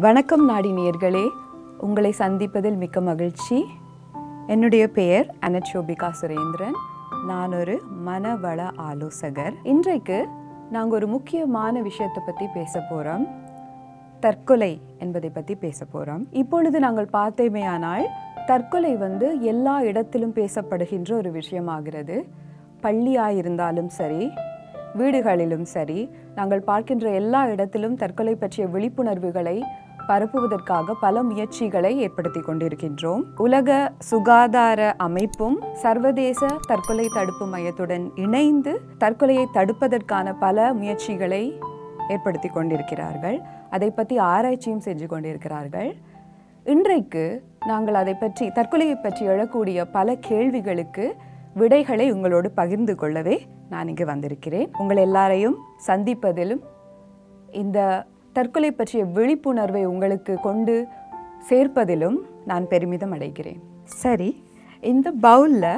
வணக்கம் நாடி நேயர்களே உங்களை சந்திப்பதில் மிக்க மகிழ்ச்சி என்னுடைய பெயர் அனச்சோபிகா சுரேந்திரன் நான் ஒரு மனவள ஆலோசகர் இன்றைக்கு நாங்கள் ஒரு முக்கியமான விஷயத்தை பற்றி பேச போகிறோம் தற்கொலை என்பதை பற்றி பேச போகிறோம் இப்பொழுது நாங்கள் பார்த்தேமேயானால் தற்கொலை வந்து எல்லா இடத்திலும் பேசப்படுகின்ற ஒரு விஷயமாகிறது பள்ளியாக இருந்தாலும் சரி வீடுகளிலும் சரி நாங்கள் பார்க்கின்ற எல்லா இடத்திலும் தற்கொலை பற்றிய விழிப்புணர்வுகளை பரப்புவதற்காக பல முயற்சிகளை ஏற்படுத்தி கொண்டிருக்கின்றோம் உலக சுகாதார அமைப்பும் சர்வதேச தற்கொலை தடுப்பு மையத்துடன் இணைந்து தற்கொலையை தடுப்பதற்கான பல முயற்சிகளை ஏற்படுத்தி கொண்டிருக்கிறார்கள் அதை பற்றி ஆராய்ச்சியும் செஞ்சு கொண்டிருக்கிறார்கள் இன்றைக்கு நாங்கள் அதை பற்றி தற்கொலையை பற்றி எழக்கூடிய பல கேள்விகளுக்கு விடைகளை உங்களோடு பகிர்ந்து கொள்ளவே நான் இங்கு வந்திருக்கிறேன் உங்கள் எல்லாரையும் சந்திப்பதிலும் இந்த தற்கொலை பற்றிய விழிப்புணர்வை உங்களுக்கு கொண்டு சேர்ப்பதிலும் நான் பெருமிதம் அடைகிறேன் சரி இந்த பவுலில்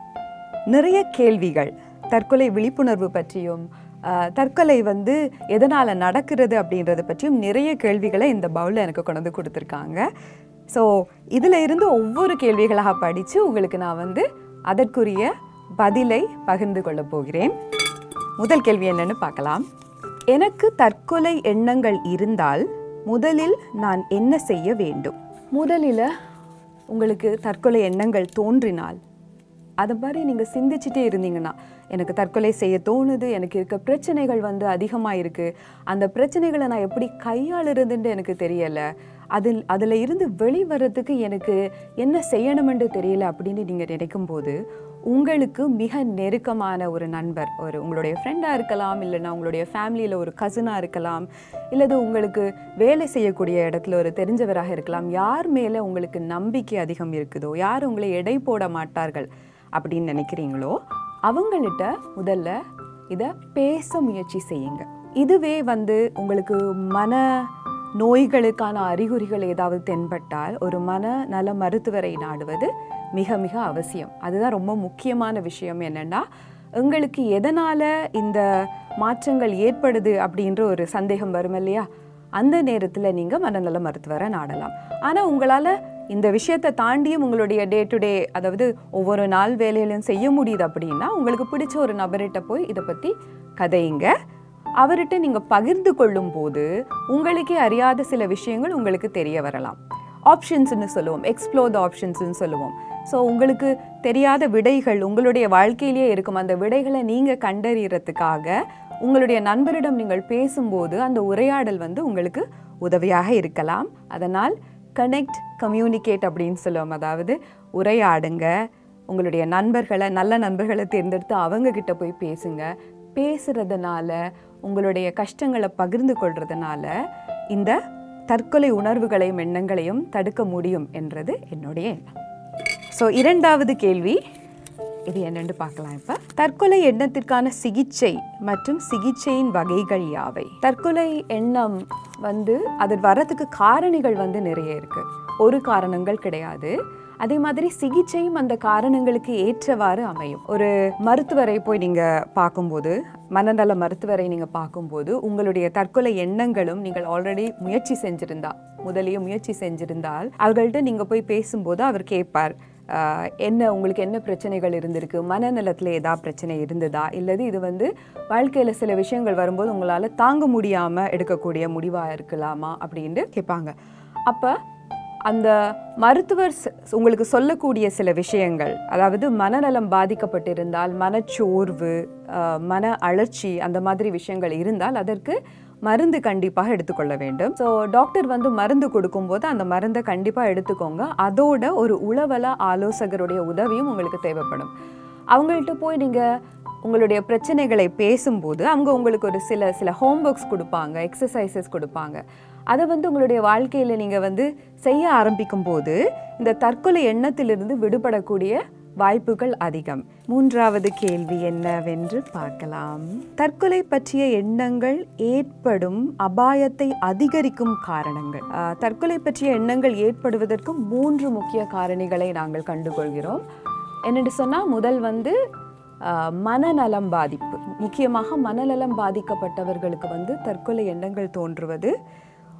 நிறைய கேள்விகள் தற்கொலை விழிப்புணர்வு பற்றியும் ஆஹ், தற்கொலை வந்து எதனால் நடக்கிறது அப்படின்றத பற்றியும் நிறைய கேள்விகளை இந்த பவுலில் எனக்கு கொண்டு வந்து கொடுத்துருக்காங்க ஸோ இதில் இருந்து ஒவ்வொரு கேள்விகளாக படித்து உங்களுக்கு நான் வந்து அதற்குரிய பதிலை பகிர்ந்து கொள்ளப் போகிறேன் முதல் கேள்வி என்னன்னு பார்க்கலாம் எனக்கு தற்கொலை எண்ணங்கள் இருந்தால் முதலில் நான் என்ன செய்ய வேண்டும் முதலில் உங்களுக்கு தற்கொலை எண்ணங்கள் தோன்றினால் அது மாதிரி நீங்கள் சிந்திச்சுட்டே இருந்தீங்கன்னா எனக்கு தற்கொலை செய்ய தோணுது எனக்கு இருக்க பிரச்சனைகள் வந்து அதிகமாக இருக்குது அந்த பிரச்சனைகளை நான் எப்படி கையாளுறதுன்னு எனக்கு தெரியலை அதில் அதில் இருந்து வெளிவரத்துக்கு எனக்கு என்ன செய்யணுமென்று தெரியல அப்படின்னு நீங்கள் நினைக்கும் போது உங்களுக்கு மிக நெருக்கமான ஒரு நண்பர் ஒரு உங்களுடைய ஃப்ரெண்டாக இருக்கலாம் இல்லைன்னா உங்களுடைய ஃபேமிலியில் ஒரு கசினாக இருக்கலாம் இல்லது உங்களுக்கு வேலை செய்யக்கூடிய இடத்துல ஒரு தெரிஞ்சவராக இருக்கலாம் யார் மேலே உங்களுக்கு நம்பிக்கை அதிகம் இருக்குதோ யார் உங்களை எடை போட மாட்டார்கள் அப்படின்னு நினைக்கிறீங்களோ அவங்கள்ட்ட முதல்ல இதை பேச முயற்சி செய்யுங்க இதுவே வந்து உங்களுக்கு மன நோய்களுக்கான அறிகுறிகள் ஏதாவது தென்பட்டால் ஒரு மன நல மருத்துவரை நாடுவது மிக மிக அவசியம் அதுதான் ரொம்ப முக்கியமான விஷயம் என்னன்னா உங்களுக்கு எதனால் இந்த மாற்றங்கள் ஏற்படுது அப்படின்ற ஒரு சந்தேகம் வரும் இல்லையா அந்த நேரத்தில் நீங்கள் மனநல மருத்துவரை நாடலாம் ஆனால் உங்களால் இந்த விஷயத்தை தாண்டியும் உங்களுடைய டே டு டே அதாவது ஒவ்வொரு நாள் வேலையிலும் செய்ய முடியுது அப்படின்னா உங்களுக்கு பிடிச்ச ஒரு நபர்கிட்ட போய் இதை பற்றி கதையுங்க அவர்கிட்ட நீங்கள் பகிர்ந்து கொள்ளும் போது உங்களுக்கே அறியாத சில விஷயங்கள் உங்களுக்கு தெரிய வரலாம் ஆப்ஷன்ஸ்னு சொல்லுவோம் எக்ஸ்ப்ளோர் த ஆப்ஷன்ஸ்னு சொல்லுவோம் ஸோ உங்களுக்கு தெரியாத விடைகள் உங்களுடைய வாழ்க்கையிலேயே இருக்கும் அந்த விடைகளை நீங்கள் கண்டறியறதுக்காக உங்களுடைய நண்பரிடம் நீங்கள் பேசும்போது அந்த உரையாடல் வந்து உங்களுக்கு உதவியாக இருக்கலாம் அதனால் கனெக்ட் கம்யூனிகேட் அப்படின்னு சொல்லுவோம் அதாவது உரையாடுங்க உங்களுடைய நண்பர்களை நல்ல நண்பர்களை தேர்ந்தெடுத்து அவங்க கிட்ட போய் பேசுங்க பேசுறதுனால உங்களுடைய கஷ்டங்களை பகிர்ந்து கொள்றதுனால இந்த தற்கொலை உணர்வுகளையும் எண்ணங்களையும் தடுக்க முடியும் என்றது என்னுடைய எண்ணம் ஸோ இரண்டாவது கேள்வி இது என்னன்னு பார்க்கலாம் இப்போ தற்கொலை எண்ணத்திற்கான சிகிச்சை மற்றும் சிகிச்சையின் வகைகள் யாவை தற்கொலை எண்ணம் வந்து அது வரதுக்கு காரணிகள் வந்து நிறைய இருக்கு ஒரு காரணங்கள் கிடையாது அதே மாதிரி சிகிச்சையும் அந்த காரணங்களுக்கு ஏற்றவாறு அமையும் ஒரு மருத்துவரை போய் நீங்க பார்க்கும்போது மனநல மருத்துவரை நீங்க பார்க்கும்போது உங்களுடைய தற்கொலை எண்ணங்களும் நீங்கள் ஆல்ரெடி முயற்சி செஞ்சிருந்தா முதலிய முயற்சி செஞ்சிருந்தால் அவர்கள்ட்ட நீங்க போய் பேசும்போது அவர் கேட்பார் ஆஹ் என்ன உங்களுக்கு என்ன பிரச்சனைகள் இருந்திருக்கு மனநலத்தில் ஏதாவது பிரச்சனை இருந்ததா இல்லது இது வந்து வாழ்க்கையில் சில விஷயங்கள் வரும்போது உங்களால் தாங்க முடியாமல் எடுக்கக்கூடிய முடிவாக இருக்கலாமா அப்படின்ட்டு கேட்பாங்க அப்போ அந்த மருத்துவர் ச- உங்களுக்கு சொல்லக்கூடிய சில விஷயங்கள் அதாவது மனநலம் பாதிக்கப்பட்டிருந்தால் மனச்சோர்வு ஆஹ் மன அழற்சி அந்த மாதிரி விஷயங்கள் இருந்தால் அதற்கு மருந்து கண்டிப்பாக எடுத்துக்கொள்ள வேண்டும் ஸோ டாக்டர் வந்து மருந்து கொடுக்கும்போது அந்த மருந்தை கண்டிப்பாக எடுத்துக்கோங்க அதோட ஒரு உளவல ஆலோசகருடைய உதவியும் உங்களுக்கு தேவைப்படும் அவங்கள்ட்ட போய் நீங்கள் உங்களுடைய பிரச்சனைகளை பேசும்போது அவங்க உங்களுக்கு ஒரு சில சில ஹோம்ஒர்க்ஸ் கொடுப்பாங்க எக்ஸசைசஸ் கொடுப்பாங்க அதை வந்து உங்களுடைய வாழ்க்கையில் நீங்கள் வந்து செய்ய ஆரம்பிக்கும் போது இந்த தற்கொலை எண்ணத்திலிருந்து விடுபடக்கூடிய வாய்ப்புகள் அதிகம் மூன்றாவது கேள்வி என்னவென்று பார்க்கலாம் தற்கொலை பற்றிய எண்ணங்கள் ஏற்படும் அபாயத்தை அதிகரிக்கும் காரணங்கள் ஆஹ், தற்கொலை பற்றிய எண்ணங்கள் ஏற்படுவதற்கு மூன்று முக்கிய காரணிகளை நாங்கள் கண்டுகொள்கிறோம் என்னென்னு சொன்னால் முதல் வந்து ஆஹ், மனநலம் பாதிப்பு முக்கியமாக மனநலம் பாதிக்கப்பட்டவர்களுக்கு வந்து தற்கொலை எண்ணங்கள் தோன்றுவது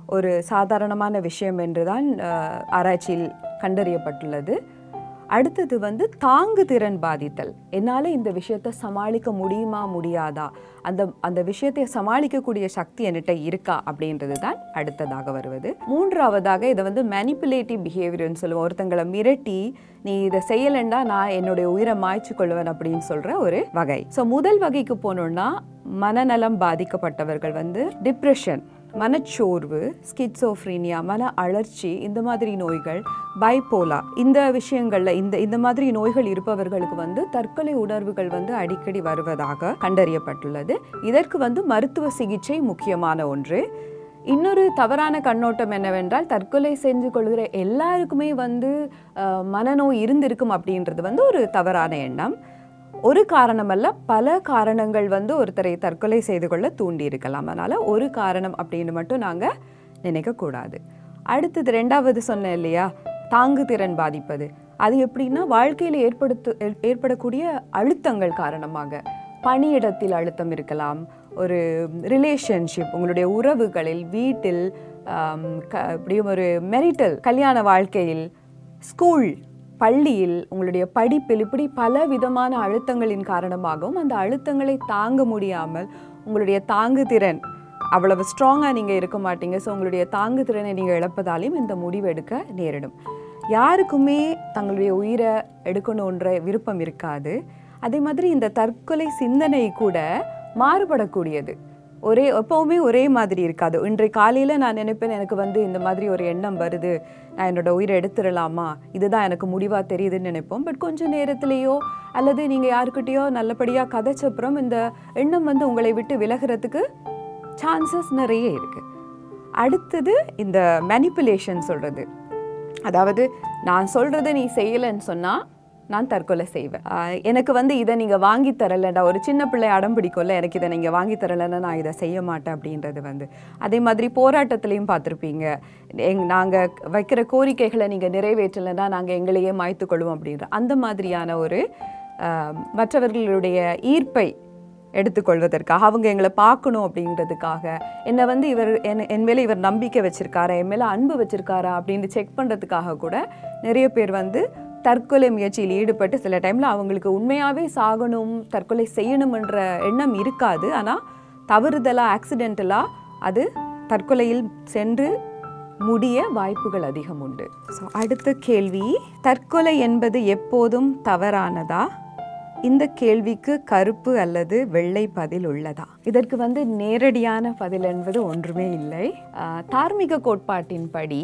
ஒரு சாதாரணமான விஷயம் என்றுதான் அஹ், ஆராய்ச்சியில் கண்டறியப்பட்டுள்ளது அடுத்தது வந்து தாங்கு திறன் பாதித்தல் என்னால் இந்த விஷயத்தை சமாளிக்க முடியுமா முடியாதா அந்த அந்த விஷயத்தை சமாளிக்கக்கூடிய சக்தி என்கிட்ட இருக்கா அப்படின்றது தான் அடுத்ததாக வருவது மூன்றாவதாக இதை வந்து மேனிப்புலேட்டிவ் பிஹேவியர்னு சொல்லுவோம் ஒருத்தங்களை மிரட்டி நீ இதை செய்யலைன்னா நான் என்னுடைய உயிரை மாய்ச்சி கொள்வேன் அப்படின்னு சொல்ற ஒரு வகை ஸோ முதல் வகைக்கு போனோம்னா மனநலம் பாதிக்கப்பட்டவர்கள் வந்து டிப்ரெஷன் மனச்சோர்வு ஸ்கிட்சோஃப்ரீனியா மன அழற்சி இந்த மாதிரி நோய்கள் பைப்போலா இந்த விஷயங்கள்ல இந்த இந்த மாதிரி நோய்கள் இருப்பவர்களுக்கு வந்து தற்கொலை உணர்வுகள் வந்து அடிக்கடி வருவதாக கண்டறியப்பட்டுள்ளது இதற்கு வந்து மருத்துவ சிகிச்சை முக்கியமான ஒன்று இன்னொரு தவறான கண்ணோட்டம் என்னவென்றால் தற்கொலை செஞ்சு கொள்கிற எல்லாருக்குமே வந்து அஹ், மனநோய் இருந்திருக்கும் அப்படின்றது வந்து ஒரு தவறான எண்ணம் ஒரு காரணம் அல்ல பல காரணங்கள் வந்து ஒருத்தரை தற்கொலை செய்து கொள்ள தூண்டி இருக்கலாம் அதனால ஒரு காரணம் அப்படின்னு மட்டும் நாங்க நினைக்க கூடாது அடுத்தது ரெண்டாவது சொன்னேன் இல்லையா தாங்கு திறன் பாதிப்பது அது எப்படின்னா வாழ்க்கையில் ஏற்படுத்து ஏற்- ஏற்படக்கூடிய அழுத்தங்கள் காரணமாக பணியிடத்தில் அழுத்தம் இருக்கலாம் ஒரு ரிலேஷன்ஷிப் உங்களுடைய உறவுகளில் வீட்டில் ஆம், க இப்படியும் ஒரு மெரிட்டல் கல்யாண வாழ்க்கையில் ஸ்கூல் பள்ளியில் உங்களுடைய படிப்பில் இப்படி பல விதமான அழுத்தங்களின் காரணமாகவும் அந்த அழுத்தங்களை தாங்க முடியாமல் உங்களுடைய தாங்கு திறன் அவ்வளவு ஸ்ட்ராங்காக நீங்கள் இருக்க மாட்டீங்க ஸோ உங்களுடைய தாங்கு திறனை நீங்கள் இழப்பதாலையும் இந்த முடிவு எடுக்க நேரிடும் யாருக்குமே தங்களுடைய உயிரை எடுக்கணுன்ற விருப்பம் இருக்காது அதே மாதிரி இந்த தற்கொலை சிந்தனை கூட மாறுபடக்கூடியது ஒரே எப்பவுமே ஒரே மாதிரி இருக்காது இன்றைய காலையில் நான் நினைப்பேன் எனக்கு வந்து இந்த மாதிரி ஒரு எண்ணம் வருது நான் என்னோட உயிரை எடுத்துடலாமா இதுதான் எனக்கு முடிவாக தெரியுதுன்னு நினைப்போம் பட் கொஞ்சம் நேரத்திலேயோ அல்லது நீங்கள் யாருக்கிட்டேயோ நல்லபடியாக கதைச்சப்புறம் இந்த எண்ணம் வந்து உங்களை விட்டு விலகிறதுக்கு சான்சஸ் நிறைய இருக்குது அடுத்தது இந்த மேனிப்புலேஷன் சொல்கிறது அதாவது நான் சொல்கிறத நீ செய்யலைன்னு சொன்னால் நான் தற்கொலை செய்வேன் ஆஹ் எனக்கு வந்து இதை நீங்கள் வாங்கி தரலடா ஒரு சின்ன பிள்ளை அடம் பிடிக்கும்ல எனக்கு இதை நீங்கள் வாங்கி தரலைன்னா நான் இதை செய்ய மாட்டேன் அப்படின்றது வந்து அதே மாதிரி போராட்டத்துலேயும் பார்த்துருப்பீங்க எங் நாங்கள் வைக்கிற கோரிக்கைகளை நீங்கள் நிறைவேற்றலைன்னா நாங்கள் எங்களையே மாய்த்து கொள்வோம் அப்படின்ற அந்த மாதிரியான ஒரு ஆஹ் மற்றவர்களுடைய ஈர்ப்பை எடுத்துக்கொள்வதற்காக அவங்க எங்களை பார்க்கணும் அப்படின்றதுக்காக என்னை வந்து இவர் என் என் மேலே இவர் நம்பிக்கை வச்சிருக்காரா என் மேலே அன்பு வச்சிருக்காரா அப்படின்னு செக் பண்ணுறதுக்காக கூட நிறைய பேர் வந்து தற்கொலை முயற்சியில் ஈடுபட்டு சில டைமில் அவங்களுக்கு உண்மையாகவே சாகணும் தற்கொலை செய்யணும்ன்ற எண்ணம் இருக்காது ஆனால் தவறுதலாக ஆக்சிடென்டலாக அது தற்கொலையில் சென்று முடிய வாய்ப்புகள் அதிகம் உண்டு ஸோ அடுத்த கேள்வி தற்கொலை என்பது எப்போதும் தவறானதா இந்த கேள்விக்கு கருப்பு அல்லது வெள்ளை பதில் உள்ளதா இதற்கு வந்து நேரடியான பதில் என்பது ஒன்றுமே இல்லை ஆஹ், தார்மீக கோட்பாட்டின்படி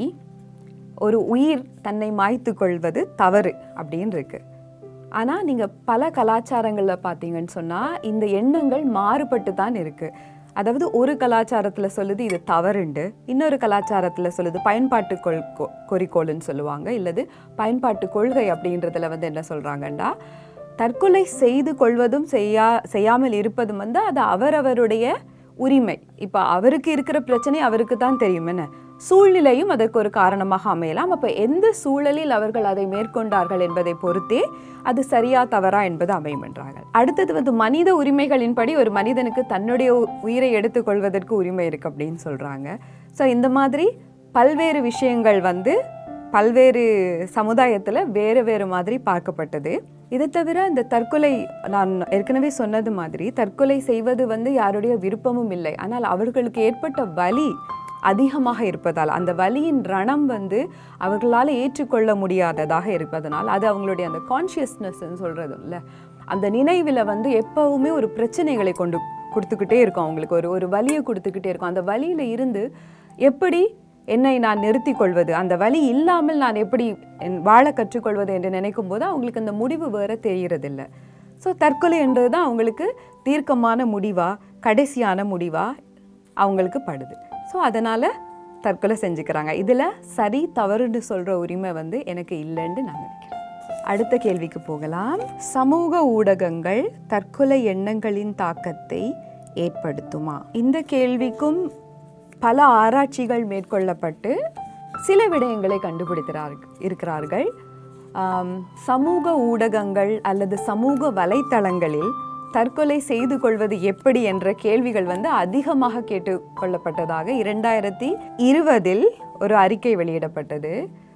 ஒரு உயிர் தன்னை மாய்த்து கொள்வது தவறு அப்படின்னு இருக்கு ஆனால் நீங்கள் பல கலாச்சாரங்களில் பார்த்தீங்கன்னு சொன்னால் இந்த எண்ணங்கள் மாறுபட்டு தான் இருக்கு அதாவது ஒரு கலாச்சாரத்தில் சொல்லுது இது தவறுண்டு இன்னொரு கலாச்சாரத்தில் சொல்லுது பயன்பாட்டு கொள் கொ- குறிக்கோள்னு சொல்லுவாங்க இல்லது பயன்பாட்டு கொள்கை அப்படின்றதுல வந்து என்ன சொல்கிறாங்கன்னா தற்கொலை செய்து கொள்வதும் செய்யா செய்யாமல் இருப்பதும் வந்து அது அவரவருடைய உரிமை இப்போ அவருக்கு இருக்கிற பிரச்சனை அவருக்கு தான் தெரியும் என்ன சூழ்நிலையும் அதற்கு ஒரு காரணமாக அமையலாம் அப்போ எந்த சூழலில் அவர்கள் அதை மேற்கொண்டார்கள் என்பதை பொறுத்தே அது சரியா தவறா என்பது அமையும் என்றார்கள் அடுத்தது வந்து மனித உரிமைகளின்படி ஒரு மனிதனுக்கு தன்னுடைய உ- உயிரை எடுத்துக்கொள்வதற்கு உரிமை இருக்கு அப்படின்னு சொல்றாங்க ஸோ இந்த மாதிரி பல்வேறு விஷயங்கள் வந்து பல்வேறு சமுதாயத்தில் வேறு வேறு மாதிரி பார்க்கப்பட்டது இதை தவிர இந்த தற்கொலை நான் ஏற்கனவே சொன்னது மாதிரி தற்கொலை செய்வது வந்து யாருடைய விருப்பமும் இல்லை ஆனால் அவர்களுக்கு ஏற்பட்ட வலி அதிகமாக இருப்பதால் அந்த வலியின் ரணம் வந்து அவர்களால் ஏற்றுக்கொள்ள முடியாததாக இருப்பதனால் அது அவங்களுடைய அந்த கான்ஷியஸ்னஸ்ன்னு சொல்கிறது இல்லை அந்த நினைவில் வந்து எப்பவுமே ஒரு பிரச்சனைகளை கொண்டு கொடுத்துக்கிட்டே இருக்கும் அவங்களுக்கு ஒரு ஒரு வலியை கொடுத்துக்கிட்டே இருக்கும் அந்த வலியில் இருந்து எப்படி என்னை நான் நிறுத்தி கொள்வது அந்த வலி இல்லாமல் நான் எப்படி என் வாழ கற்றுக்கொள்வது என்று நினைக்கும் போது அவங்களுக்கு அந்த முடிவு வேற தெரியறதில்ல ஸோ தற்கொலை என்றது தான் அவங்களுக்கு தீர்க்கமான முடிவா கடைசியான முடிவா அவங்களுக்கு படுது ஸோ அதனால் தற்கொலை செஞ்சுக்கிறாங்க இதில் சரி தவறுன்னு சொல்கிற உரிமை வந்து எனக்கு இல்லைன்னு நான் நினைக்கிறேன் அடுத்த கேள்விக்கு போகலாம் சமூக ஊடகங்கள் தற்கொலை எண்ணங்களின் தாக்கத்தை ஏற்படுத்துமா இந்த கேள்விக்கும் பல ஆராய்ச்சிகள் மேற்கொள்ளப்பட்டு சில விடயங்களை கண்டுபிடிக்கிறார்கள் இருக்கிறார்கள் ஆம், சமூக ஊடகங்கள் அல்லது சமூக வலைத்தளங்களில் தற்கொலை செய்து கொள்வது எப்படி என்ற கேள்விகள் வந்து அதிகமாக கேட்டுக்கொள்ளப்பட்டதாக இரண்டாயிரத்தி இருபதில் ஒரு அறிக்கை வெளியிடப்பட்டது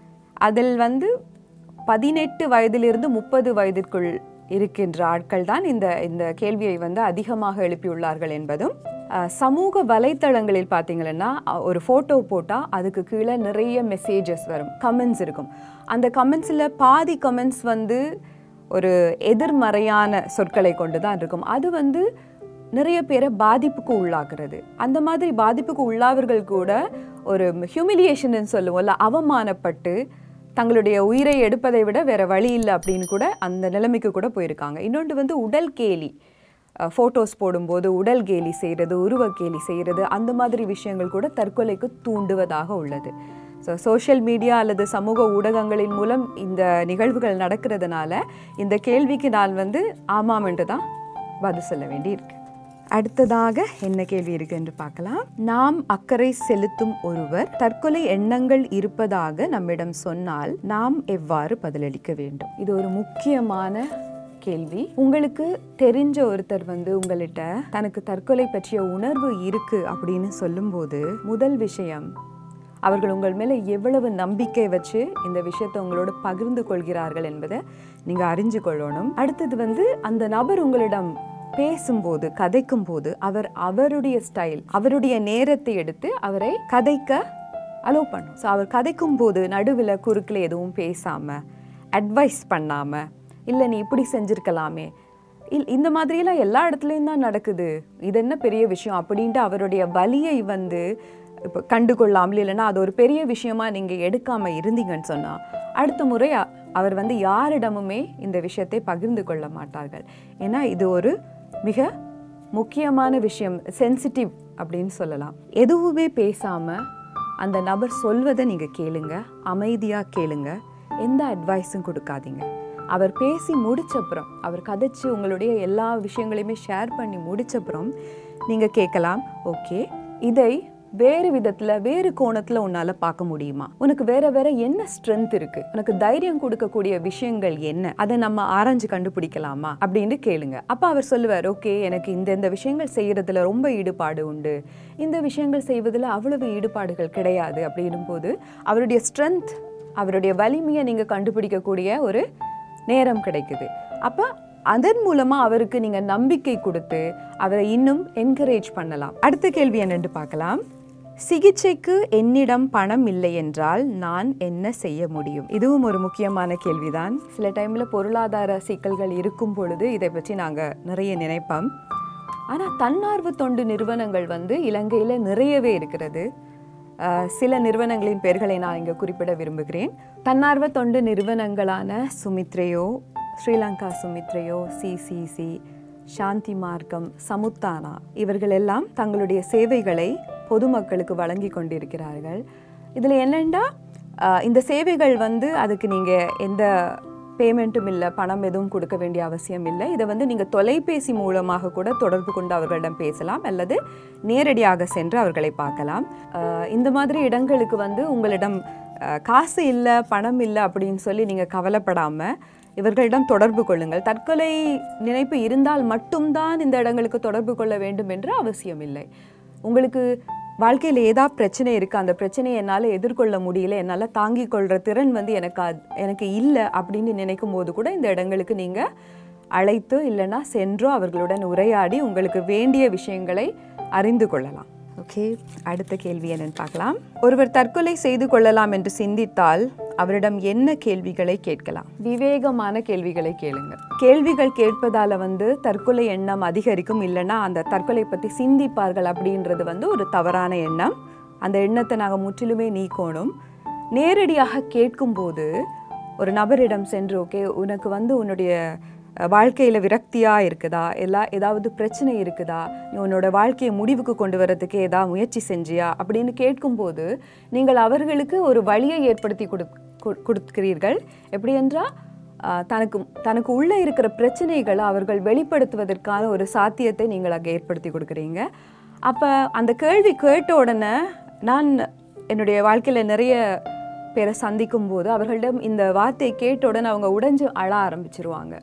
அதில் வந்து பதினெட்டு வயதிலிருந்து முப்பது வயதிற்குள் இருக்கின்ற ஆட்கள் தான் இந்த இந்த கேள்வியை வந்து அதிகமாக எழுப்பியுள்ளார்கள் என்பதும் அஹ், சமூக வலைத்தளங்களில் பார்த்தீங்கன்னா அஹ், ஒரு ஃபோட்டோ போட்டால் அதுக்கு கீழே நிறைய மெசேஜஸ் வரும் கமெண்ட்ஸ் இருக்கும் அந்த கமெண்ட்ஸில் பாதி கமெண்ட்ஸ் வந்து ஒரு எதிர்மறையான சொற்களை கொண்டு தான் இருக்கும் அது வந்து நிறைய பேரை பாதிப்புக்கு உள்ளாகிறது அந்த மாதிரி பாதிப்புக்கு உள்ளாவர்கள் கூட ஒரு ஹியூமிலியேஷன் சொல்லுவோம்ல அவமானப்பட்டு தங்களுடைய உயிரை எடுப்பதை விட வேற வழி இல்லை அப்படின்னு கூட அந்த நிலைமைக்கு கூட போயிருக்காங்க இன்னொன்று வந்து உடல் கேலி ஃபோட்டோஸ் போடும்போது உடல் கேலி செய்கிறது உருவ கேலி செய்கிறது அந்த மாதிரி விஷயங்கள் கூட தற்கொலைக்கு தூண்டுவதாக உள்ளது ஸோ சோஷியல் மீடியா அல்லது சமூக ஊடகங்களின் மூலம் இந்த நிகழ்வுகள் நடக்கிறதுனால இந்த கேள்விக்கு நான் வந்து ஆமாம் என்று தான் பதில் சொல்ல வேண்டியிருக்கு அடுத்ததாக என்ன கேள்வி இருக்கு என்று பார்க்கலாம் நாம் அக்கறை செலுத்தும் ஒருவர் தற்கொலை எண்ணங்கள் இருப்பதாக நம்மிடம் சொன்னால் நாம் எவ்வாறு பதிலளிக்க வேண்டும் இது ஒரு முக்கியமான கேள்வி உங்களுக்கு தெரிஞ்ச ஒருத்தர் வந்து உங்கள்கிட்ட தனக்கு தற்கொலை பற்றிய உணர்வு இருக்கு அப்படின்னு சொல்லும்போது முதல் விஷயம் அவர்கள் உங்கள் மேலே எவ்வளவு நம்பிக்கை வச்சு இந்த விஷயத்தை உங்களோட பகிர்ந்து கொள்கிறார்கள் என்பதை நீங்கள் அறிஞ்சு கொள்ளணும் அடுத்தது வந்து அந்த நபர் உங்களிடம் பேசும்போது கதைக்கும் போது அவர் அவருடைய ஸ்டைல் அவருடைய நேரத்தை எடுத்து அவரை கதைக்க அலோவ் பண்ணும் ஸோ அவர் கதைக்கும் போது நடுவில் குறுக்கில் எதுவும் பேசாமல் அட்வைஸ் பண்ணாமல் இல்லை நீ இப்படி செஞ்சிருக்கலாமே இல் இந்த மாதிரியெல்லாம் எல்லா இடத்துலையும் தான் நடக்குது இது என்ன பெரிய விஷயம் அப்படின்ட்டு அவருடைய வலியை வந்து இப்போ கண்டுகொள்ளாமல் இல்லைன்னா அது ஒரு பெரிய விஷயமா நீங்கள் எடுக்காமல் இருந்தீங்கன்னு சொன்னால் அடுத்த முறை அ- அவர் வந்து யாரிடமுமே இந்த விஷயத்தை பகிர்ந்து கொள்ள மாட்டார்கள் ஏன்னா இது ஒரு மிக முக்கியமான விஷயம் சென்சிட்டிவ் அப்படின்னு சொல்லலாம் எதுவுமே பேசாமல் அந்த நபர் சொல்வதை நீங்கள் கேளுங்க அமைதியாக கேளுங்க எந்த அட்வைஸும் கொடுக்காதீங்க அவர் பேசி முடிச்சப்புறம் அவர் கதைச்சு உங்களுடைய எல்லா விஷயங்களையுமே ஷேர் பண்ணி முடிச்சப்புறம் நீங்கள் கேட்கலாம் ஓகே இதை வேறு விதத்தில் வேறு கோணத்தில் உன்னால் பார்க்க முடியுமா உனக்கு வேற வேற என்ன ஸ்ட்ரென்த் இருக்கு உனக்கு தைரியம் கொடுக்கக்கூடிய விஷயங்கள் என்ன அதை நம்ம ஆராய்ஞ்சு கண்டுபிடிக்கலாமா அப்படின்னு கேளுங்க அப்போ அவர் சொல்லுவார் ஓகே எனக்கு இந்த இந்த விஷயங்கள் செய்யறதுல ரொம்ப ஈடுபாடு உண்டு இந்த விஷயங்கள் செய்வதில் அவ்வளவு ஈடுபாடுகள் கிடையாது அப்படின்னும் போது அவருடைய ஸ்ட்ரென்த் அவருடைய வலிமையை நீங்கள் கண்டுபிடிக்கக்கூடிய ஒரு நேரம் கிடைக்குது அப்போ அதன் மூலமா அவருக்கு நீங்க நம்பிக்கை கொடுத்து அவரை இன்னும் என்கரேஜ் பண்ணலாம் அடுத்த கேள்வி என்னன்னு பார்க்கலாம் சிகிச்சைக்கு என்னிடம் பணம் இல்லை என்றால் நான் என்ன செய்ய முடியும் இதுவும் ஒரு முக்கியமான கேள்விதான் சில டைம்ல பொருளாதார சிக்கல்கள் இருக்கும் பொழுது இதை பற்றி நாங்க நிறைய நினைப்போம் ஆனா தன்னார்வ தொண்டு நிறுவனங்கள் வந்து இலங்கையில நிறையவே இருக்கிறது அஹ், சில நிறுவனங்களின் பெயர்களை நான் இங்கே குறிப்பிட விரும்புகிறேன் தன்னார்வ தொண்டு நிறுவனங்களான சுமித்ரையோ ஸ்ரீலங்கா சுமித்ரையோ சிசிசி சாந்தி மார்க்கம் சமுத்தானா இவர்கள் எல்லாம் தங்களுடைய சேவைகளை பொதுமக்களுக்கு வழங்கி கொண்டிருக்கிறார்கள் இதில் என்னென்னா இந்த சேவைகள் வந்து அதுக்கு நீங்கள் எந்த பேமெண்ட்டும் இல்லை பணம் எதுவும் கொடுக்க வேண்டிய அவசியம் இல்லை இதை வந்து நீங்கள் தொலைபேசி மூலமாக கூட தொடர்பு கொண்டு அவர்களிடம் பேசலாம் அல்லது நேரடியாக சென்று அவர்களை பார்க்கலாம் அஹ், இந்த மாதிரி இடங்களுக்கு வந்து உங்களிடம் அஹ், காசு இல்லை பணம் இல்லை அப்படின்னு சொல்லி நீங்கள் கவலைப்படாமல் இவர்களிடம் தொடர்பு கொள்ளுங்கள் தற்கொலை நினைப்பு இருந்தால் மட்டும்தான் இந்த இடங்களுக்கு தொடர்பு கொள்ள வேண்டும் என்று அவசியம் இல்லை உங்களுக்கு வாழ்க்கையில் ஏதாவது பிரச்சனை இருக்குது அந்த பிரச்சனையை என்னால் எதிர்கொள்ள முடியல என்னால் தாங்கிக் கொள்கிற திறன் வந்து எனக்கு அது- எனக்கு இல்லை அப்படின்னு நினைக்கும் போது கூட இந்த இடங்களுக்கு நீங்கள் அழைத்து இல்லைன்னா சென்றோ அவர்களுடன் உரையாடி உங்களுக்கு வேண்டிய விஷயங்களை அறிந்து கொள்ளலாம் ஓகே அடுத்த கேள்வி என்னன்னு பார்க்கலாம் ஒருவர் தற்கொலை செய்து கொள்ளலாம் என்று சிந்தித்தால் அவரிடம் என்ன கேள்விகளை கேட்கலாம் விவேகமான கேள்விகளை கேளுங்க கேள்விகள் கேட்பதால வந்து தற்கொலை எண்ணம் அதிகரிக்கும் இல்லைன்னா அந்த தற்கொலை பற்றி சிந்திப்பார்கள் அப்படின்றது வந்து ஒரு தவறான எண்ணம் அந்த எண்ணத்தை நாங்கள் முற்றிலுமே நீக்கணும் நேரடியாக கேட்கும்போது ஒரு நபரிடம் சென்று ஓகே உனக்கு வந்து உன்னுடைய வாழ்க்கையில் விரக்தியாக இருக்குதா எல்லா ஏதாவது பிரச்சனை இருக்குதா நீ உன்னோட வாழ்க்கையை முடிவுக்கு கொண்டு வரதுக்கு ஏதாவது முயற்சி செஞ்சியா அப்படின்னு கேட்கும்போது நீங்கள் அவர்களுக்கு ஒரு வழியை ஏற்படுத்தி கொடு கொடு- கொடுக்கிறீர்கள் எப்படி என்றால் ஆஹ், தனக்கு தனக்கு உள்ளே இருக்கிற பிரச்சனைகளை அவர்கள் வெளிப்படுத்துவதற்கான ஒரு சாத்தியத்தை நீங்கள் அங்கே ஏற்படுத்தி கொடுக்குறீங்க அப்போ அந்த கேள்வி கேட்ட உடனே நான் என்னுடைய வாழ்க்கையில் நிறைய பேரை சந்திக்கும் போது அவர்களிடம் இந்த வார்த்தையை கேட்ட உடனே அவங்க உடைஞ்சு அழ ஆரம்பிச்சிருவாங்க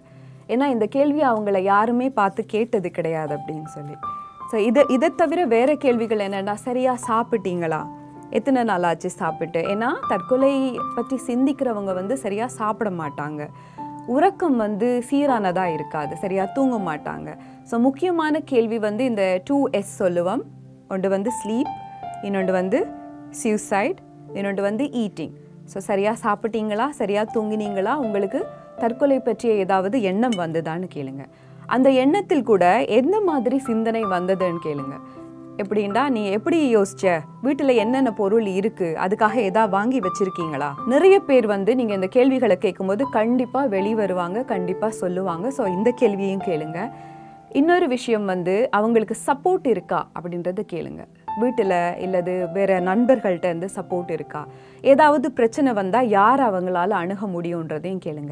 ஏன்னா இந்த கேள்வி அவங்கள யாருமே பார்த்து கேட்டது கிடையாது அப்படின்னு சொல்லி ஸோ இதை இதை தவிர வேற கேள்விகள் என்னென்னா சரியாக சாப்பிட்டீங்களா எத்தனை நாள் ஆச்சு சாப்பிட்டு ஏன்னா தற்கொலை பற்றி சிந்திக்கிறவங்க வந்து சரியாக சாப்பிட மாட்டாங்க உறக்கம் வந்து சீரானதாக இருக்காது சரியாக தூங்க மாட்டாங்க ஸோ முக்கியமான கேள்வி வந்து இந்த டூ எஸ் சொல்லுவோம் ஒன்று வந்து ஸ்லீப் இன்னொன்று வந்து சியூசைட் இன்னொன்று வந்து ஈட்டிங் ஸோ சரியாக சாப்பிட்டீங்களா சரியாக தூங்கினீங்களா உங்களுக்கு தற்கொலை பற்றிய ஏதாவது எண்ணம் வந்ததான்னு கேளுங்க அந்த எண்ணத்தில் கூட எந்த மாதிரி சிந்தனை வந்ததுன்னு கேளுங்க எப்படின்னா நீ எப்படி யோசிச்ச வீட்டில் என்னென்ன பொருள் இருக்கு அதுக்காக ஏதா வாங்கி வச்சிருக்கீங்களா நிறைய பேர் வந்து நீங்க இந்த கேள்விகளை கேட்கும்போது கண்டிப்பா வெளி வருவாங்க கண்டிப்பா சொல்லுவாங்க ஸோ இந்த கேள்வியும் கேளுங்க இன்னொரு விஷயம் வந்து அவங்களுக்கு சப்போர்ட் இருக்கா அப்படின்றத கேளுங்க வீட்டில் இல்லது வேற நண்பர்கள்ட்ட இருந்து சப்போர்ட் இருக்கா ஏதாவது பிரச்சனை வந்தால் யார் அவங்களால அணுக முடியுன்றதையும் கேளுங்க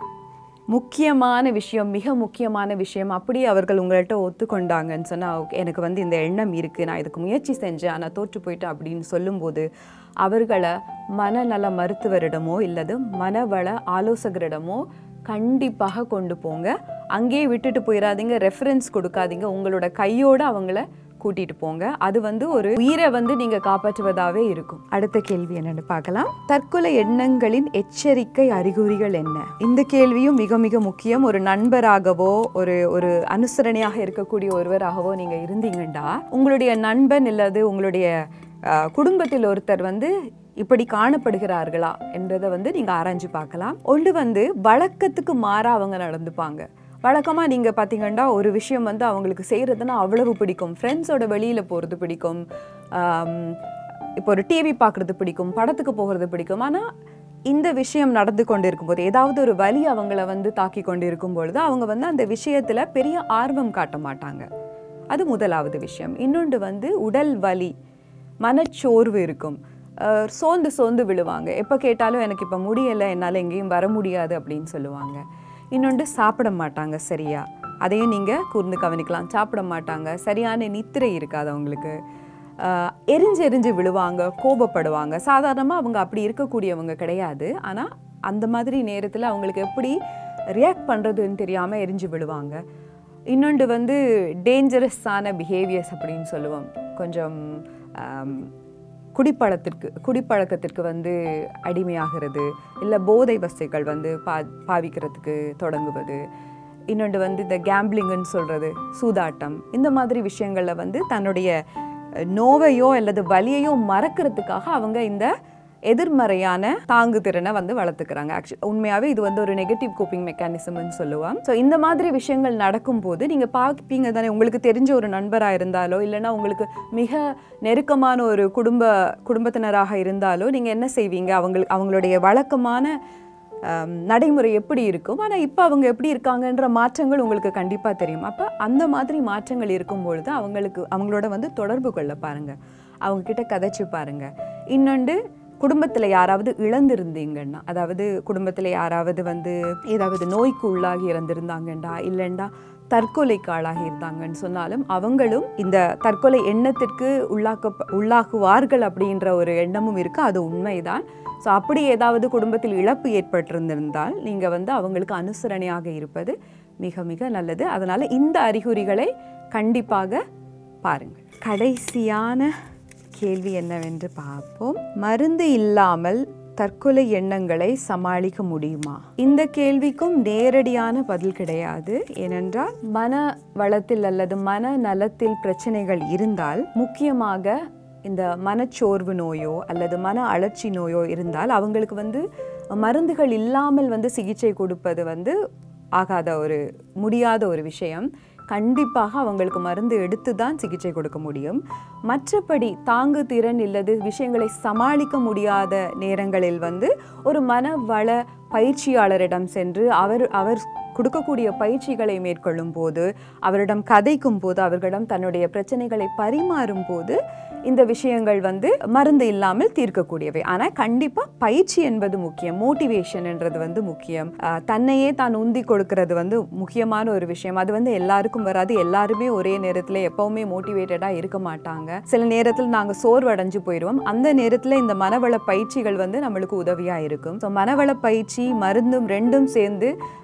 முக்கியமான விஷயம் மிக முக்கியமான விஷயம் அப்படி அவர்கள் உங்கள்கிட்ட ஒத்துக்கொண்டாங்கன்னு சொன்னால் எனக்கு வந்து இந்த எண்ணம் இருக்குது நான் இதுக்கு முயற்சி செஞ்சேன் ஆனால் தோற்று போயிட்டேன் அப்படின்னு சொல்லும்போது அவர்களை மனநல மருத்துவரிடமோ இல்லது மனவள ஆலோசகரிடமோ கண்டிப்பாக கொண்டு போங்க அங்கேயே விட்டுட்டு போயிடாதீங்க ரெஃபரன்ஸ் கொடுக்காதீங்க உங்களோட கையோட அவங்கள கூட்டிட்டு போங்க அது வந்து ஒரு உயிரை வந்து நீங்க காப்பாற்றுவதாவே இருக்கும் அடுத்த கேள்வி என்னன்னு பார்க்கலாம் தற்கொலை எண்ணங்களின் எச்சரிக்கை அறிகுறிகள் என்ன இந்த கேள்வியும் மிக மிக முக்கியம் ஒரு நண்பராகவோ ஒரு ஒரு அனுசரணையாக இருக்கக்கூடிய ஒருவராகவோ நீங்க இருந்தீங்கன்னா உங்களுடைய நண்பன் இல்லது உங்களுடைய அஹ், குடும்பத்தில் ஒருத்தர் வந்து இப்படி காணப்படுகிறார்களா என்றதை வந்து நீங்க ஆராய்ஞ்சு பார்க்கலாம் ஒன்று வந்து வழக்கத்துக்கு மாறா அவங்க நடந்துப்பாங்க வழக்கமாக நீங்கள் பார்த்தீங்கன்னா ஒரு விஷயம் வந்து அவங்களுக்கு செய்கிறதுனா அவ்வளவு பிடிக்கும் ஃப்ரெண்ட்ஸோட வெளியில் போகிறது பிடிக்கும் ஆம், இப்போ ஒரு டிவி பார்க்குறது பிடிக்கும் படத்துக்கு போகிறது பிடிக்கும் ஆனால் இந்த விஷயம் நடந்து கொண்டு இருக்கும்போது ஏதாவது ஒரு வலி அவங்கள வந்து தாக்கி கொண்டு இருக்கும் பொழுது அவங்க வந்து அந்த விஷயத்தில் பெரிய ஆர்வம் காட்ட மாட்டாங்க அது முதலாவது விஷயம் இன்னொன்று வந்து உடல் வலி மனச்சோர்வு இருக்கும் அஹ் சோர்ந்து சோர்ந்து விழுவாங்க எப்போ கேட்டாலும் எனக்கு இப்போ முடியலை என்னால் எங்கேயும் வர முடியாது அப்படின்னு சொல்லுவாங்க இன்னொன்று சாப்பிட மாட்டாங்க சரியா அதையும் நீங்கள் கூர்ந்து கவனிக்கலாம் சாப்பிட மாட்டாங்க சரியான நித்திரை இருக்காது அவங்களுக்கு ஆஹ் எரிஞ்சு எரிஞ்சு விழுவாங்க கோபப்படுவாங்க சாதாரணமாக அவங்க அப்படி இருக்கக்கூடியவங்க கிடையாது ஆனால் அந்த மாதிரி நேரத்தில் அவங்களுக்கு எப்படி ரியாக்ட் பண்ணுறதுன்னு தெரியாமல் எரிஞ்சு விழுவாங்க இன்னொன்று வந்து டேஞ்சரஸான பிஹேவியர்ஸ் அப்படின்னு சொல்லுவோம் கொஞ்சம் ஆம், குடிப்பழத்திற்கு குடிப்பழக்கத்திற்கு வந்து அடிமையாகிறது இல்லை போதை வஸ்துக்கள் வந்து பா பாவிக்கிறதுக்கு தொடங்குவது இன்னொன்று வந்து இந்த கேம்பிளிங்குன்னு சொல்கிறது சூதாட்டம் இந்த மாதிரி விஷயங்களில் வந்து தன்னுடைய அஹ், நோவையோ அல்லது வலியையோ மறக்கிறதுக்காக அவங்க இந்த எதிர்மறையான தாங்கு திறனை வந்து வளர்த்துக்கிறாங்க ஆக்சுவலி உண்மையாகவே இது வந்து ஒரு நெகட்டிவ் கோப்பிங் மெக்கானிசம்னு சொல்லுவாங்க ஸோ இந்த மாதிரி விஷயங்கள் நடக்கும்போது நீங்கள் பார்ப்பீங்க தானே உங்களுக்கு தெரிஞ்ச ஒரு நண்பராக இருந்தாலோ இல்லைன்னா உங்களுக்கு மிக நெருக்கமான ஒரு குடும்ப குடும்பத்தினராக இருந்தாலோ நீங்கள் என்ன செய்வீங்க அவங்க அவங்களுடைய வழக்கமான ஆம், நடைமுறை எப்படி இருக்கும் ஆனால் இப்போ அவங்க எப்படி இருக்காங்கன்ற மாற்றங்கள் உங்களுக்கு கண்டிப்பாக தெரியும் அப்போ அந்த மாதிரி மாற்றங்கள் இருக்கும் பொழுது அவங்களுக்கு அவங்களோட வந்து தொடர்பு கொள்ள பாருங்க அவங்க கிட்ட கதைச்சு பாருங்க இன்னொன்று குடும்பத்தில் யாராவது இழந்திருந்தீங்கன்னா அதாவது குடும்பத்தில் யாராவது வந்து ஏதாவது நோய்க்கு உள்ளாகி இறந்திருந்தாங்கண்டா இல்லைண்டா தற்கொலைக்கு ஆளாகி இருந்தாங்கன்னு சொன்னாலும் அவங்களும் இந்த தற்கொலை எண்ணத்திற்கு உள்ளாக்க உள்ளாகுவார்கள் அப்படின்ற ஒரு எண்ணமும் இருக்குது அது உண்மைதான் ஸோ அப்படி ஏதாவது குடும்பத்தில் இழப்பு ஏற்பட்டிருந்திருந்தால் நீங்கள் வந்து அவங்களுக்கு அனுசரணையாக இருப்பது மிக மிக நல்லது அதனால் இந்த அறிகுறிகளை கண்டிப்பாக பாருங்கள் கடைசியான கேள்வி என்னவென்று பார்ப்போம் மருந்து இல்லாமல் தற்கொலை எண்ணங்களை சமாளிக்க முடியுமா இந்த கேள்விக்கும் நேரடியான பதில் கிடையாது ஏனென்றால் மன வளத்தில் அல்லது மன நலத்தில் பிரச்சனைகள் இருந்தால் முக்கியமாக இந்த மனச்சோர்வு நோயோ அல்லது மன அழற்சி நோயோ இருந்தால் அவங்களுக்கு வந்து மருந்துகள் இல்லாமல் வந்து சிகிச்சை கொடுப்பது வந்து ஆகாத ஒரு முடியாத ஒரு விஷயம் கண்டிப்பாக அவங்களுக்கு மருந்து எடுத்து தான் சிகிச்சை கொடுக்க முடியும் மற்றபடி தாங்கு திறன் இல்லது விஷயங்களை சமாளிக்க முடியாத நேரங்களில் வந்து ஒரு மனவள பயிற்சியாளரிடம் சென்று அவர் அவர் கொடுக்கக்கூடிய பயிற்சிகளை மேற்கொள்ளும் போது அவரிடம் கதைக்கும் போது அவர்களிடம் தன்னுடைய பிரச்சனைகளை பரிமாறும் போது இந்த விஷயங்கள் வந்து மருந்து இல்லாமல் தீர்க்கக்கூடியவை ஆனால் கண்டிப்பாக பயிற்சி என்பது முக்கியம் மோட்டிவேஷன் என்றது வந்து முக்கியம் ஆஹ் தன்னையே தான் உந்தி கொடுக்கிறது வந்து முக்கியமான ஒரு விஷயம் அது வந்து எல்லாருக்கும் வராது எல்லாருமே ஒரே நேரத்தில் எப்பவுமே மோட்டிவேட்டடாக இருக்க மாட்டாங்க சில நேரத்தில் நாங்கள் சோர்வடைஞ்சு போயிடுவோம் அந்த நேரத்தில் இந்த மனவள பயிற்சிகள் வந்து நம்மளுக்கு உதவியாக இருக்கும் ஸோ மனவள பயிற்சி மருந்தும் ரெண்டும் சேர்ந்து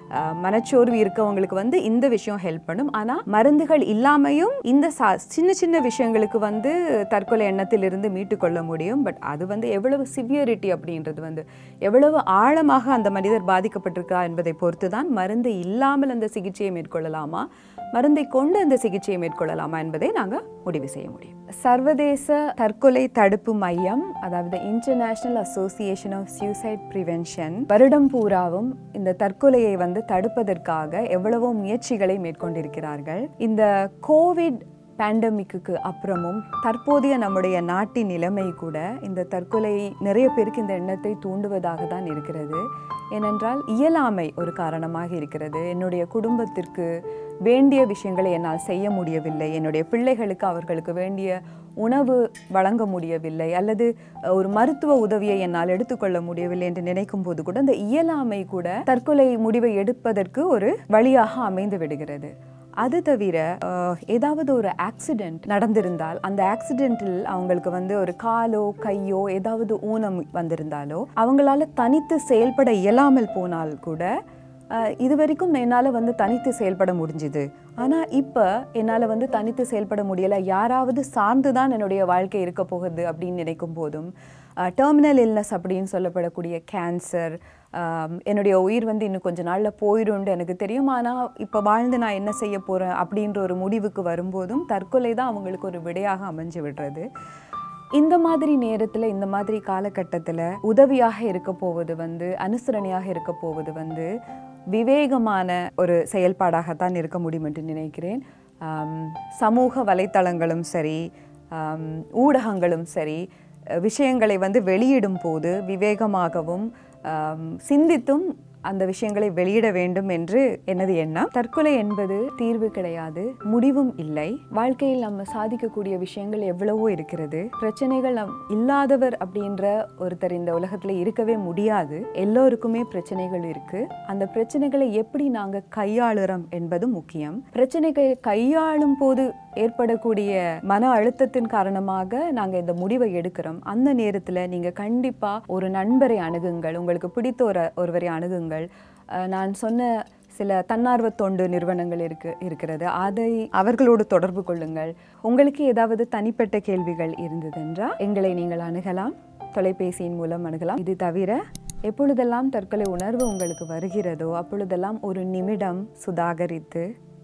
அஹ், மனச்சோர்வு இருக்கவங்களுக்கு வந்து இந்த விஷயம் ஹெல்ப் பண்ணும் ஆனால் மருந்துகள் இல்லாமையும் இந்த சா சின்ன சின்ன விஷயங்களுக்கு வந்து தற்கொலை எண்ணத்திலிருந்து மீட்டுக்கொள்ள முடியும் பட் அது வந்து எவ்வளவு சிவியரிட்டி அப்படின்றது வந்து எவ்வளவு ஆழமாக அந்த மனிதர் பாதிக்கப்பட்டிருக்கா என்பதை பொறுத்து தான் மருந்து இல்லாமல் அந்த சிகிச்சையை மேற்கொள்ளலாமா மருந்தை கொண்டு அந்த சிகிச்சையை மேற்கொள்ளலாமா என்பதை நாங்கள் முடிவு செய்ய முடியும் சர்வதேச தற்கொலை தடுப்பு மையம் அதாவது international association of suicide prevention வருடம் பூராவும் இந்த தற்கொலையை வந்து தடுப்பதற்காக எவ்வளவோ முயற்சிகளை மேற்கொண்டிருக்கிறார்கள் இந்த கோவிட் பேண்டமிக்கு அப்புறமும் தற்போதைய நம்முடைய நாட்டின் நிலைமை கூட இந்த தற்கொலை நிறைய பேருக்கு இந்த எண்ணத்தை தூண்டுவதாக தான் இருக்கிறது ஏனென்றால் இயலாமை ஒரு காரணமாக இருக்கிறது என்னுடைய குடும்பத்திற்கு வேண்டிய விஷயங்களை என்னால் செய்ய முடியவில்லை என்னுடைய பிள்ளைகளுக்கு அவர்களுக்கு வேண்டிய உணவு வழங்க முடியவில்லை அல்லது அஹ், ஒரு மருத்துவ உதவியை என்னால் எடுத்துக்கொள்ள முடியவில்லை என்று நினைக்கும் போது கூட இந்த இயலாமை கூட தற்கொலை முடிவை எடுப்பதற்கு ஒரு வழியாக அமைந்து விடுகிறது அது தவிர அஹ், ஏதாவது ஒரு ஆக்சிடென்ட் நடந்திருந்தால் அந்த ஆக்சிடென்ட்டில் அவங்களுக்கு வந்து ஒரு காலோ கையோ ஏதாவது ஊனம் வந்திருந்தாலோ அவங்களால தனித்து செயல்பட இயலாமல் போனால் கூட அஹ், இது வரைக்கும் என்னால் வந்து தனித்து செயல்பட முடிஞ்சுது ஆனால் இப்போ என்னால் வந்து தனித்து செயல்பட முடியலை யாராவது சார்ந்து தான் என்னுடைய வாழ்க்கை இருக்க போகுது அப்படின்னு நினைக்கும் போதும் டெர்மினல் இல்னஸ் அப்படின்னு சொல்லப்படக்கூடிய கேன்சர் என்னுடைய உயிர் வந்து இன்னும் கொஞ்ச நாளில் போயிடும்னு எனக்கு தெரியும் ஆனால் இப்போ வாழ்ந்து நான் என்ன செய்ய போகிறேன் அப்படின்ற ஒரு முடிவுக்கு வரும்போதும் தற்கொலை தான் அவங்களுக்கு ஒரு விடையாக அமைஞ்சு விடுறது இந்த மாதிரி நேரத்தில் இந்த மாதிரி காலகட்டத்தில் உதவியாக இருக்க போவது வந்து அனுசரணையாக இருக்க போவது வந்து விவேகமான ஒரு செயல்பாடாகத்தான் இருக்க முடியும் என்று நினைக்கிறேன் ஆம், சமூக வலைத்தளங்களும் சரி ஆம், ஊடகங்களும் சரி அஹ், விஷயங்களை வந்து வெளியிடும் போது விவேகமாகவும் ஆம், சிந்தித்தும் அந்த விஷயங்களை வெளியிட வேண்டும் என்று எனது எண்ணம் தற்கொலை என்பது தீர்வு கிடையாது முடிவும் இல்லை வாழ்க்கையில் நம்ம சாதிக்கக்கூடிய விஷயங்கள் எவ்வளவோ இருக்கிறது பிரச்சனைகள் நம் இல்லாதவர் அப்படின்ற ஒருத்தர் இந்த உலகத்துல இருக்கவே முடியாது எல்லோருக்குமே பிரச்சனைகள் இருக்கு அந்த பிரச்சனைகளை எப்படி நாங்க கையாளுறோம் என்பது முக்கியம் பிரச்சனைகளை கையாளும் போது ஏற்படக்கூடிய மன அழுத்தத்தின் காரணமாக நாங்க இந்த முடிவை எடுக்கிறோம் அந்த நேரத்துல நீங்க கண்டிப்பா ஒரு நண்பரை அணுகுங்கள் உங்களுக்கு பிடித்த ஒரு ஒருவரை அணுகுங்கள் அஹ் நான் சொன்ன சில தன்னார்வ தொண்டு நிறுவனங்கள் இருக்கு இருக்கிறது அதை அவர்களோடு தொடர்பு கொள்ளுங்கள் உங்களுக்கு ஏதாவது தனிப்பட்ட கேள்விகள் இருந்ததென்றால் எங்களை நீங்கள் அணுகலாம் தொலைபேசியின் மூலம் அணுகலாம் இது தவிர எப்பொழுதெல்லாம் தற்கொலை உணர்வு உங்களுக்கு வருகிறதோ அப்பொழுதெல்லாம் ஒரு நிமிடம் சுதாகரித்து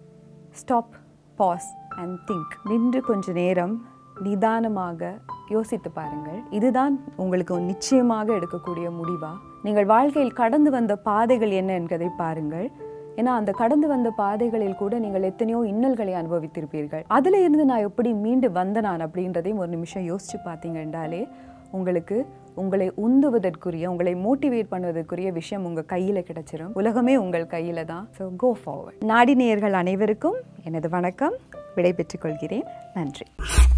ஸ்டாப் பாஸ் அண்ட் திங்க் நின்று கொஞ்ச நேரம் நிதானமாக யோசித்து பாருங்கள் இதுதான் உங்களுக்கு நிச்சயமாக எடுக்கக்கூடிய முடிவா நீங்கள் வாழ்க்கையில் கடந்து வந்த பாதைகள் என்ன என்பதை பாருங்கள் ஏன்னா அந்த கடந்து வந்த பாதைகளில் கூட நீங்கள் எத்தனையோ இன்னல்களை அனுபவித்திருப்பீர்கள் அதுல இருந்து நான் எப்படி மீண்டு வந்த நான் அப்படின்றதையும் ஒரு நிமிஷம் யோசிச்சு பார்த்தீங்க என்றாலே உங்களுக்கு உங்களை உந்துவதற்குரிய உங்களை மோட்டிவேட் பண்ணுவதற்குரிய விஷயம் உங்க கையில கிடைச்சிரும் உலகமே உங்கள் கையில தான் ஸோ கோ ஃபார்வர்ட் நாடி நேயர்கள் அனைவருக்கும் எனது வணக்கம் விடை பெற்றுக் கொள்கிறேன் நன்றி